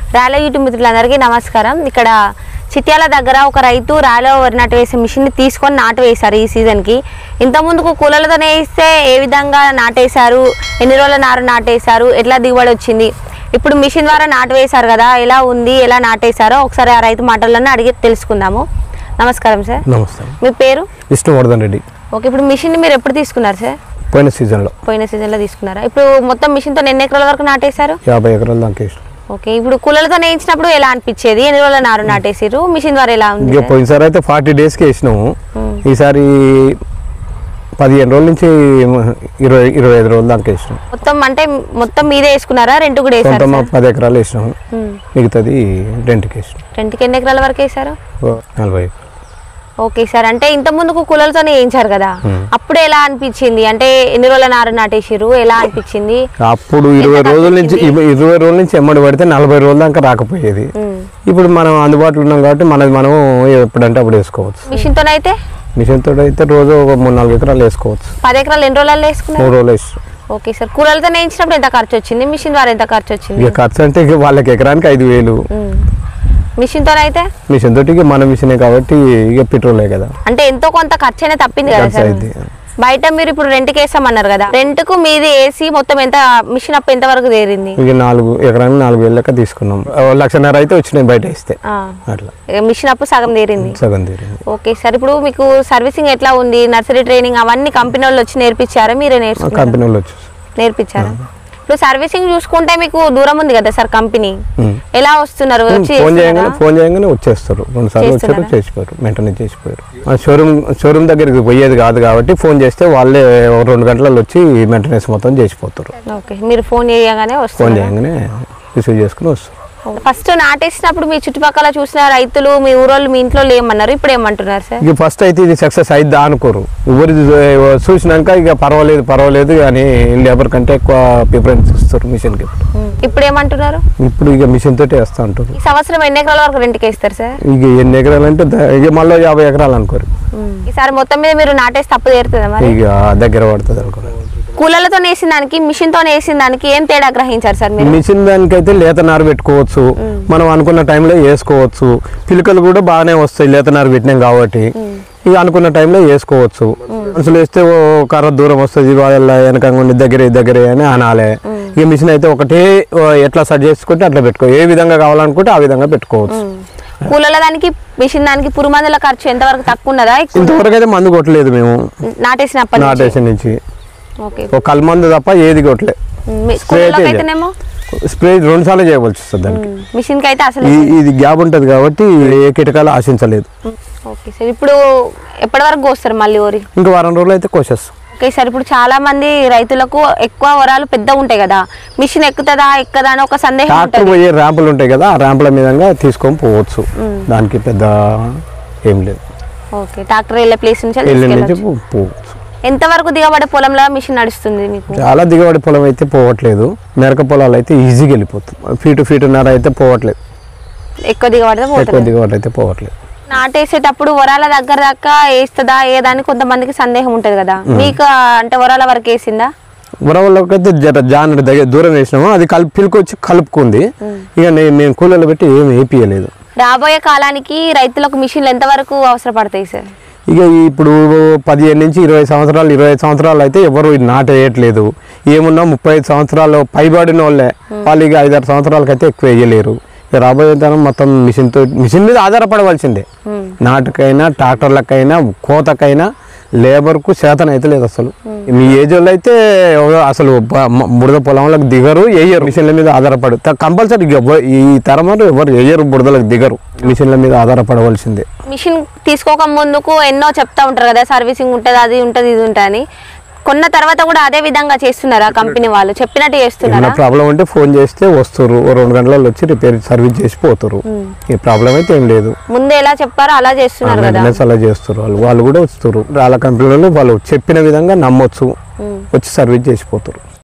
రాలో YouTube మిత్రులందరికీ నమస్కారం ఇక్కడ చిట్యాల దగ్గర ఒక రైతు రాలో వరి నాటు వేసే మిషన్ని తీసుకొని నాటు వేశారు ఈ సీజన్కి ఇంతకుముందుకు కూలలతోనే వేస్తే ఏ విధంగా నాటేశారు ఎన్ని రోజుల నారు నాటేశారు ఎట్లా దిగుబడి వచ్చింది ఇప్పుడు మిషన్ ద్వారా నాటు వేశారు కదా ఎలా ఉంది ఎలా నాటేశారో ఒకసారి ఆ రైతు మాటలను అడిగి తెలుసుకుందాము నమస్కారం సార్ నమస్తే మీ పేరు విష్ణువర్ధన్ రెడ్డి ఓకే ఇప్పుడు మిషన్ మీరు ఎప్పుడు తీసుకున్నారు సార్ పోయిన సీజన్లో పోయిన సీజన్లో తీసుకున్నారా ఇప్పుడు మొత్తం మిషన్తో ఎన్ని ఎకరాల వరకు నాటేశారు యాభై ఎకరాల దాకా వేసినాం ఓకే ఇప్పుడు కూలలతో వేయించినప్పుడు ఎలా అనిపించేది ఎన్ని రోజుల నారు నాటేసిరు మిషన్ ద్వారా ఎలా ఉంది ఇక పోయినసారి అయితే ఫార్టీ డేస్కి వేసినాము ఈసారి పదిహేను రోజుల నుంచి ఇరవై ఇరవై ఐదు రోజుల దాకా వేసినాం మొత్తం అంటే మొత్తం మీదే వేసుకున్నారా రెంట్ కూడా కొంత వేసారు మా పది ఎకరాలు వేసినాము మిగతాది రెంట్కి వేసినాం రెంట్కి ఎన్ని ఎకరాల వరకు వేసారు ఓ నలభై ఓకే సార్ అంటే ఇంత ముందుకు కూలలతోనే వేయించారు కదా అప్పుడు ఎలా అనిపించింది అంటే ఎన్ని రోజుల నారు నాటేసిరు ఎలా అనిపించింది అప్పుడు ఇరవై రోజుల నుంచి ఇవ- ఇరవై రోజుల నుంచి ఎమ్మడి పడితే నలభై రోజుల దాకా రాకపోయేది ఉమ్. ఇప్పుడు మనం అందుబాటులో ఉన్నాం కాబట్టి మనది మనం ఎప్పుడంటే అప్పుడు వేసుకోవచ్చు మిషన్తోనైతే మిషన్ తోటి అయితే రోజు ఒక మూడు నాలుగు ఎకరాలు వేసుకోవచ్చు పది ఎకరాలు ఎన్ని రోజులలో వేసుకున్నారు మూడు రోజులు వేస్తాం ఓకే సార్ కూలలతో వేయించినప్పుడు ఎంత ఖర్చు వచ్చింది మిషన్ ద్వారా ఎంత ఖర్చు వచ్చింది ఇక ఖర్చు అంటే ఇక వాళ్ళకి ఎకరానికి ఐదు వేలు మిషన్తోనైతే మిషన్ తోటి ఇక మన మిషనే కాబట్టి ఇక పెట్రోలే కదా అంటే ఎంతో కొంత ఖర్చు అయినా తప్పింది కదా ఖర్చు సార్ అయింది బయట మీరు ఇప్పుడు రెంట్కి వేసామన్నారు కదా రెంట్ కు మీది వేసి మొత్తం ఎంత మిషన్ అప్ ఎంత వరకు తేరింది ఇక నాలుగు ఎకరానికి నాలుగు వేలు లెక్క తీసుకున్నాం ఓ లక్షన్నర అయితే వచ్చినాయి బయట ఇస్తే ఆ, అట్లా ఇక మిషన్ అప్పు సగం తేరింది సగం తీరింది ఓకే సార్ ఇప్పుడు మీకు సర్వీసింగ్ ఎట్లా ఉంది నర్సరీ ట్రైనింగ్ అవన్నీ కంపెనీ వాళ్ళు వచ్చి నేర్పించారా మీరే నేర్చుకున్నారా కంపెనీ వాళ్ళు వచ్చేసి నేర్పించారా ఇప్పుడు సర్వీసింగ్ చూసుకుంటే మీకు దూరం ఉంది కదా సార్ కంపెనీ ఉమ్. ఎలా వస్తున్నారు వచ్చి ఫోన్ చేయగానే చేస్తున్నారా? ఫోన్ చేయగానే వచ్చేస్తారు రెండు సార్లు వచ్చారు చేస్తున్నారా? చేసిపోయారు వెంటనే చేసిపోయారు ఆ షోరూమ్ షోరూమ్ దగ్గరికి పోయేది కాదు కాబట్టి ఫోన్ చేస్తే వాళ్ళే ఒక రెండు గంటలలో వచ్చి మెయింటెనెన్స్ మొత్తం చేసిపోతారు ఓకే మీరు ఫోన్ చేయగానే ఫోన్ వస్తున్నారు చేయగానే రిసీవ్ చేసుకుని వస్తారు ఫస్ట్ నాటేసినప్పుడు మీ చుట్టుపక్కల చూసిన రైతులు మీ ఊరోళ్ళు మీ ఇంట్లో ఏమన్నారు ఇప్పుడు ఏమంటున్నారు సార్ ఇక ఫస్ట్ అయితే ఇది సక్సెస్ అయిద్దా అనుకోరు ఎవరి చూసినాక ఇక పర్వాలేదు పర్వాలేదు అని లేబర్ కంటే ఎక్కువ ప్రిఫరెన్స్ ఇస్తారు మిషన్కి ఇప్పుడు ఏమంటున్నారు ఇప్పుడు ఇక మిషన్ తోటే వేస్తా ఉంటారు ఈ సంవత్సరం ఎన్ని ఎకరాల వరకు రెంట్కి వేస్తారు సార్ ఇక ఎన్ని ఎకరాలు అంటే ద- ఇక మళ్ళీ యాభై ఎకరాలు అనుకోరు ఈసారి మొత్తం మీద మీరు నాటేసి తప్పు తీరుతుందా మరి ఇక దగ్గర పడుతుంది అనుకోరు కూలలతో వేసిన దానికి మిషన్ తో వేసిన దానికి ఏం తేడా గ్రహించారు సార్ మీరు మిషన్ దానికైతే లేత నారు పెట్టుకోవచ్చు మనం అనుకున్న టైంలో వేసుకోవచ్చు పిలకలు కూడా బాగానే వస్తాయి లేత నారు పెట్టినాం కాబట్టి ఇక అనుకున్న టైంలో వేసుకోవచ్చు అసలు వేస్తే ఓ కర్ర దూరం వస్తుంది వాళ్ళ వెనక ఉండి దగ్గరే దగ్గరే అని అనాలే ఇక మిషన్ అయితే ఒకటే ఓ ఎట్లా సెట్ చేసుకుంటే అట్లా పెట్టుకో ఏ విధంగా కావాలనుకుంటే ఆ విధంగా పెట్టుకోవచ్చు కూలల దానికి మిషన్ దానికి పురుమందుల ఖర్చు ఎంతవరకు తక్కువ ఉన్నదా ఎక్కువ ఇంతవరకు అయితే మందు కొట్టలేదు మేము నాటేసినప్పటి నుంచి నాటేషన్ నుంచి ఓకే ఒక కల్మందు తప్ప ఏది కొట్టలే మీ- స్ప్రే అయితే కూలలకు లేదు. అయితేనేమో స్ప్రే రెండు సార్లు చేయవలసి వస్తుంది దానికి మిషన్ కి అయితే అసలు ఈ- ఇది గ్యాప్ ఉంటుంది కాబట్టి ఏ కిటకాలు ఆశించలేదు ఓకే సార్ ఇప్పుడు ఎప్పటి వరకు కోస్తారు మళ్ళీ ఓరి ఇంకా వారం రోజులు అయితే కోసేస్తాం ఓకే సార్ ఇప్పుడు చాలా మంది రైతులకు ఎక్కువ వరాలు పెద్ద ఉంటాయి కదా మిషన్ ఎక్కుతుందా ఎక్కదా అని ఒక సందేహం ట్రాక్టర్ ఉంటుంది పోయే ర్యాంపులు ఉంటాయి కదా ఆ ర్యాంపుల మీదంగా తీసుకొని పోవచ్చు దానికి పెద్ద ఏం లేదు ఓకే ట్రాక్టర్ వెళ్ళే ప్లేస్ నుంచి వెళ్ళి నుంచి తీసుకెళ్ళొచ్చు. పో- పోవచ్చు ఎంత వరకు దిగబడే పొలంలో మిషన్ నడుస్తుంది మీకు చాలా దిగుబడి పొలం అయితే పోవట్లేదు మెరక పొలాలు అయితే ఈజీగా వెళ్ళిపోతుంది ఫీటు ఫీటున్నర అయితే పోవట్లేదు ఎక్కువ దిగబడితే ఎక్కువ పోతుంది దిగుబడి అయితే పోవట్లేదు నాటేసేటప్పుడు వరాల దగ్గర దాకా వేస్తుందా ఏదని కొంతమందికి సందేహం ఉంటది కదా మీకు అంటే వరాల వరకు వేసిందా ఉరవలోకి అయితే జర జానడి దగ్గర దూరం వేసినాము అది కలిపి పిలుకొచ్చి కలుపుకుంది ఇక నేను మేము కూలీలు పెట్టి ఏమి వేపియలేదు రాబోయే కాలానికి రైతులకు మిషన్లు ఎంత వరకు అవసరపడతాయి సార్ ఇక ఇప్పుడు పదిహేను నుంచి ఇరవై సంవత్సరాలు ఇరవై ఐదు సంవత్సరాలు అయితే ఎవరు ఇది నాటేయట్లేదు ఏమున్నా ముప్పై ఐదు సంవత్సరాలు పైబడిన వాళ్ళే వాళ్ళు ఇక ఐదారు సంవత్సరాలకైతే ఎక్కువ వేయలేరు ఇక రాబోయే తరం మొత్తం మిషన్తో మిషన్ మీద ఆధారపడవలసిందే నాటుకైనా ట్రాక్టర్లకైనా కోతకైనా లేబర్కు శాతం అయితే లేదు అసలు మీ ఏజ్ వాళ్ళు అయితే ఎవరో అసలు బ- మ- బురద పొలంలోకి దిగరు వేయరు మిషన్ల మీద ఆధారపడు కంపల్సరీ ఈ తరం వారు ఎవరు వేయరు బురదలకు దిగరు మిషన్ల మీద ఆధారపడవలసిందే మిషన్ తీసుకోక ముందుకు ఎన్నో చెప్తా ఉంటారు కదా సర్వీసింగ్ ఉంటుంది అది ఉంటుంది ఇది ఉంటుంది అని కొన్న తర్వాత కూడా అదే విధంగా చేస్తున్నారా కంపెనీ వాళ్ళు చెప్పినట్టు చేస్తున్నారా ఏమైనా ప్రాబ్లం ఉంటే ఫోన్ చేస్తే వస్తారు ఓ రెండు గంటలలో వచ్చి రిపేర్ సర్వీస్ చేసి పోతారు ఈ ప్రాబ్లం అయితే ఏం లేదు ముందు ఎలా చెప్పారో అలా చేస్తున్నారు కదా మెయింటెనెన్స్ అలా చేస్తారు వాళ్ళు వాళ్ళు కూడా వస్తారు వాళ్ళ కంపెనీలో వాళ్ళు చెప్పిన విధంగా నమ్మొచ్చు వచ్చి సర్వీస్ చేసిపోతారు